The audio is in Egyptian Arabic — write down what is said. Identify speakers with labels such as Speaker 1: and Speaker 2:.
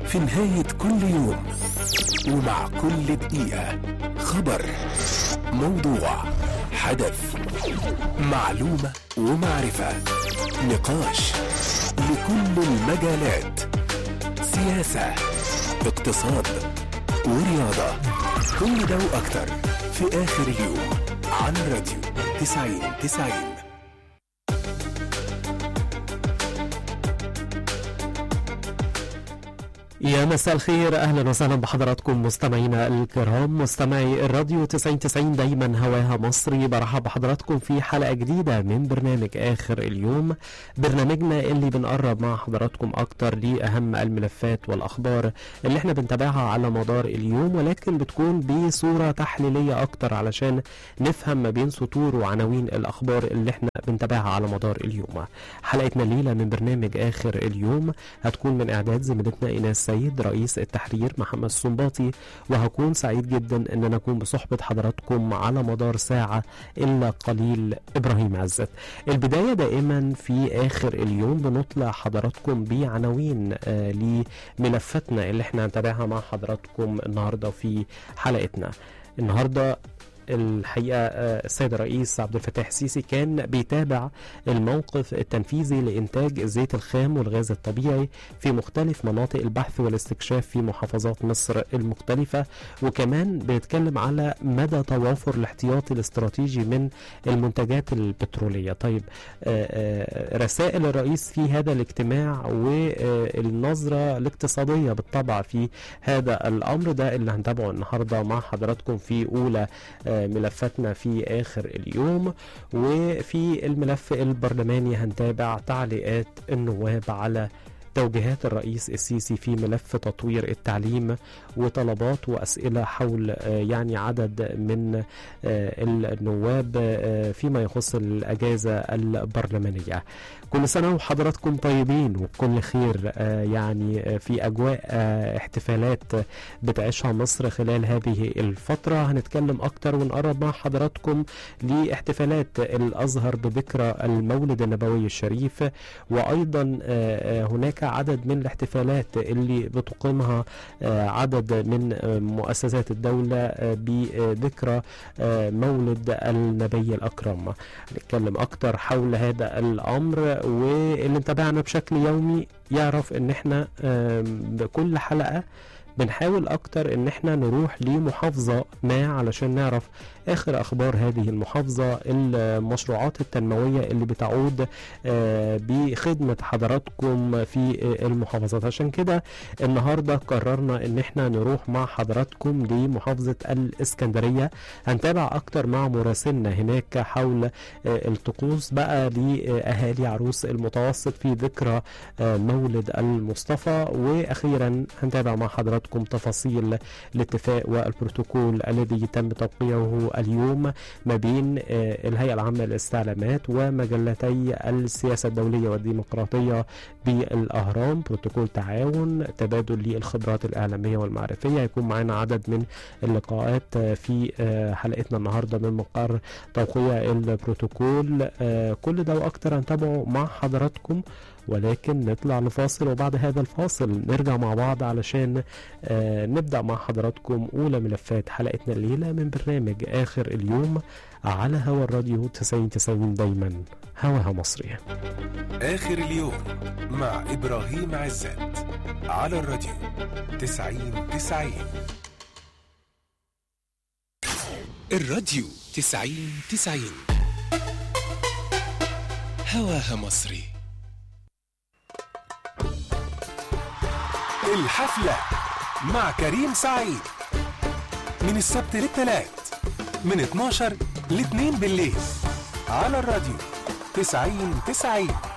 Speaker 1: في نهاية كل يوم ومع كل دقيقة خبر موضوع حدث معلومة ومعرفة نقاش لكل المجالات سياسة اقتصاد ورياضة كل ده وأكتر في آخر اليوم على الراديو 90 90
Speaker 2: يا مساء الخير اهلا وسهلا بحضراتكم مستمعينا الكرام مستمعي الراديو 9090 دايما هواها مصري برحب بحضراتكم في حلقه جديده من برنامج اخر اليوم برنامجنا اللي بنقرب مع حضراتكم اكتر لاهم الملفات والاخبار اللي احنا بنتابعها على مدار اليوم ولكن بتكون بصوره تحليليه اكتر علشان نفهم ما بين سطور وعناوين الاخبار اللي احنا بنتابعها على مدار اليوم حلقتنا الليله من برنامج اخر اليوم هتكون من اعداد زميلتنا ايناس سيد رئيس التحرير محمد السنباطي وهكون سعيد جدا ان انا اكون بصحبه حضراتكم على مدار ساعه الا قليل ابراهيم عزت. البدايه دائما في اخر اليوم بنطلع حضراتكم بعناوين آه لملفاتنا اللي احنا هنتابعها مع حضراتكم النهارده في حلقتنا. النهارده الحقيقه السيد الرئيس عبد الفتاح السيسي كان بيتابع الموقف التنفيذي لانتاج الزيت الخام والغاز الطبيعي في مختلف مناطق البحث والاستكشاف في محافظات مصر المختلفه وكمان بيتكلم على مدى توافر الاحتياطي الاستراتيجي من المنتجات البتروليه. طيب رسائل الرئيس في هذا الاجتماع والنظره الاقتصاديه بالطبع في هذا الامر ده اللي هنتابعه النهارده مع حضراتكم في اولى ملفاتنا في آخر اليوم وفي الملف البرلماني هنتابع تعليقات النواب على توجيهات الرئيس السيسي في ملف تطوير التعليم وطلبات واسئله حول يعني عدد من النواب فيما يخص الاجازه البرلمانيه. كل سنه وحضراتكم طيبين وبكل خير يعني في اجواء احتفالات بتعيشها مصر خلال هذه الفتره هنتكلم اكتر ونقرب مع حضراتكم لاحتفالات الازهر بذكرى المولد النبوي الشريف وايضا هناك عدد من الاحتفالات اللي بتقيمها عدد من مؤسسات الدولة بذكرى مولد النبي الأكرم نتكلم أكتر حول هذا الأمر واللي متابعنا بشكل يومي يعرف ان احنا بكل حلقة بنحاول اكتر ان احنا نروح لمحافظة ما علشان نعرف اخر اخبار هذه المحافظة المشروعات التنموية اللي بتعود بخدمة حضراتكم في المحافظات عشان كده النهاردة قررنا ان احنا نروح مع حضراتكم لمحافظة الاسكندرية هنتابع اكتر مع مراسلنا هناك حول الطقوس بقى لاهالي عروس المتوسط في ذكرى مولد المصطفى واخيرا هنتابع مع حضراتكم تفاصيل الاتفاق والبروتوكول الذي تم توقيعه اليوم ما بين الهيئة العامة للاستعلامات ومجلتي السياسة الدولية والديمقراطية بالأهرام بروتوكول تعاون تبادل للخبرات الإعلامية والمعرفية هيكون معنا عدد من اللقاءات في حلقتنا النهاردة من مقر توقيع البروتوكول كل ده وأكتر هنتابعه مع حضراتكم ولكن نطلع لفاصل وبعد هذا الفاصل نرجع مع بعض علشان آه نبدأ مع حضراتكم أولى ملفات حلقتنا الليلة من برنامج آخر اليوم على هوا الراديو 90 90 دايما هواها مصري
Speaker 1: آخر اليوم مع إبراهيم عزت على الراديو 90 90 الراديو 90 90 هواها مصري الحفلة مع كريم سعيد من السبت للثلاث من 12 ل 2 بالليل على الراديو 90 90